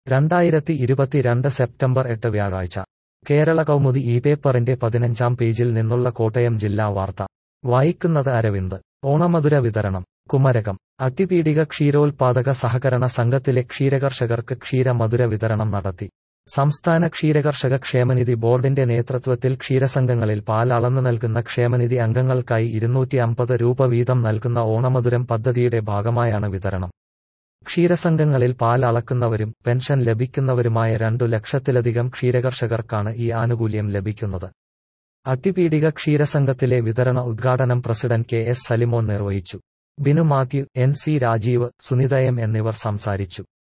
രണ്ടായിരത്തി ഇരുപത്തിരണ്ട് സെപ്റ്റംബർ എട്ട് വ്യാഴാഴ്ച കേരള കൗമുദി ഈ പേപ്പറിന്റെ പതിനഞ്ചാം പേജിൽ നിന്നുള്ള കോട്ടയം ജില്ലാ വാർത്ത വായിക്കുന്നത് അരവിന്ദ് ഓണമധുര വിതരണം കുമരകം അട്ടിപീഡിക ക്ഷീരോത്പാദക സഹകരണ സംഘത്തിലെ ക്ഷീരകർഷകർക്ക് ക്ഷീരമധുര വിതരണം നടത്തി സംസ്ഥാന ക്ഷീരകർഷക ക്ഷേമനിധി ബോർഡിന്റെ നേതൃത്വത്തിൽ ക്ഷീരസംഘങ്ങളിൽ പാൽ അളന്നു നൽകുന്ന ക്ഷേമനിധി അംഗങ്ങൾക്കായി ഇരുന്നൂറ്റി അമ്പത് രൂപ വീതം നൽകുന്ന ഓണമധുരം പദ്ധതിയുടെ ഭാഗമായാണ് വിതരണം ക്ഷീരസംഘങ്ങളിൽ പാൽ അളക്കുന്നവരും പെൻഷൻ ലഭിക്കുന്നവരുമായ രണ്ടു ലക്ഷത്തിലധികം ക്ഷീരകർഷകർക്കാണ് ഈ ആനുകൂല്യം ലഭിക്കുന്നത് അട്ടിപീഡിക ക്ഷീരസംഘത്തിലെ വിതരണ ഉദ്ഘാടനം പ്രസിഡന്റ് കെ എസ് സലിമോൻ നിർവഹിച്ചു Binu Mathew N C Rajeev Sunitha M എന്നിവർ സംസാരിച്ചു